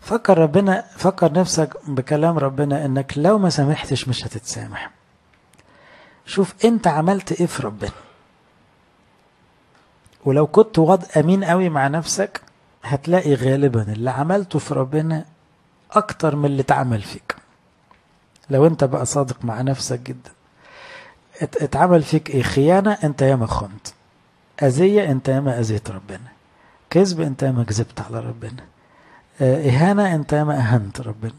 فكر ربنا فكر نفسك بكلام ربنا انك لو ما سامحتش مش هتتسامح شوف انت عملت ايه في ربنا ولو كنت وضع امين قوي مع نفسك هتلاقي غالبا اللي عملته في ربنا اكتر من اللي اتعمل فيك لو انت بقى صادق مع نفسك جدا اتعمل فيك ايه خيانة انت ياما خنت اذية انت ياما اذيت ربنا كذب انت ياما كذبت على ربنا اهانة انت ياما اهنت ربنا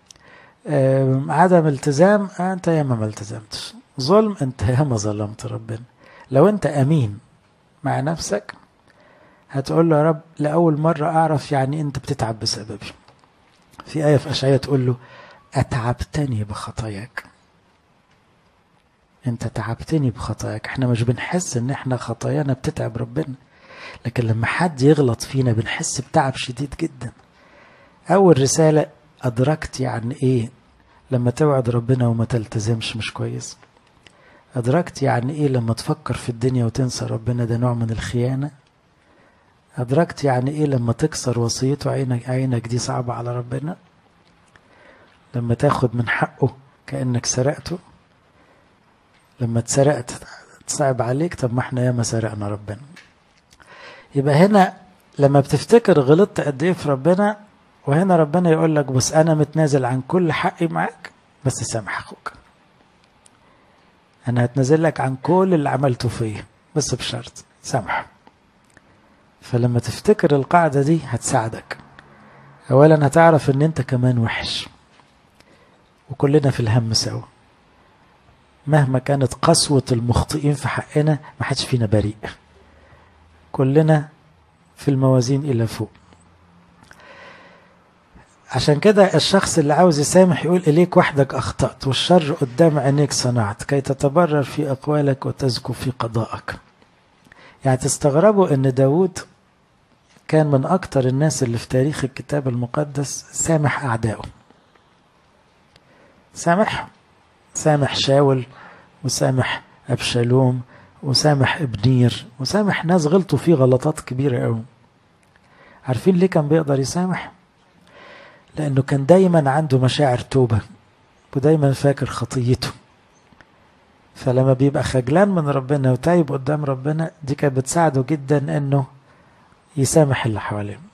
عدم التزام انت ياما ما التزمتش ظلم انت ياما ظلمت ربنا لو انت امين مع نفسك هتقول له يا رب لأول مرة أعرف يعني أنت بتتعب بسببي في آية في أشعية تقول له أتعبتني بخطاياك أنت تعبتني بخطاياك احنا مش بنحس ان احنا خطايانا بتتعب ربنا لكن لما حد يغلط فينا بنحس بتعب شديد جدا أول رسالة أدركت يعني إيه لما توعد ربنا وما تلتزمش مش كويس أدركت يعني إيه لما تفكر في الدنيا وتنسى ربنا ده نوع من الخيانة أدركت يعني إيه لما تكسر وصيته عينك عينك دي صعبة على ربنا لما تاخد من حقه كأنك سرقته لما اتسرقت تصعب عليك طب ما احنا ياما سرقنا ربنا يبقى هنا لما بتفتكر غلطت قد ايه في ربنا وهنا ربنا يقول لك بص انا متنازل عن كل حقي معاك بس سامح اخوك انا هتنازل لك عن كل اللي عملته فيا بس بشرط سامحه فلما تفتكر القاعدة دي هتساعدك اولا هتعرف ان انت كمان وحش وكلنا في الهم سوا مهما كانت قسوة المخطئين في حقنا ما حدش فينا بريء كلنا في الموازين إلى فوق عشان كده الشخص اللي عاوز يسامح يقول إليك وحدك أخطأت والشر قدام عينيك صنعت كي تتبرر في أقوالك وتزكو في قضائك يعني تستغربوا أن داود كان من أكتر الناس اللي في تاريخ الكتاب المقدس سامح أعدائه سامح سامح شاول وسامح أبشالوم وسامح ابنير وسامح ناس غلطوا فيه غلطات كبيرة قوي عارفين ليه كان بيقدر يسامح لأنه كان دايما عنده مشاعر توبة ودايما فاكر خطيته فلما بيبقى خجلان من ربنا وتايب قدام ربنا دي كانت بتساعده جدا انه يسامح اللي حواليه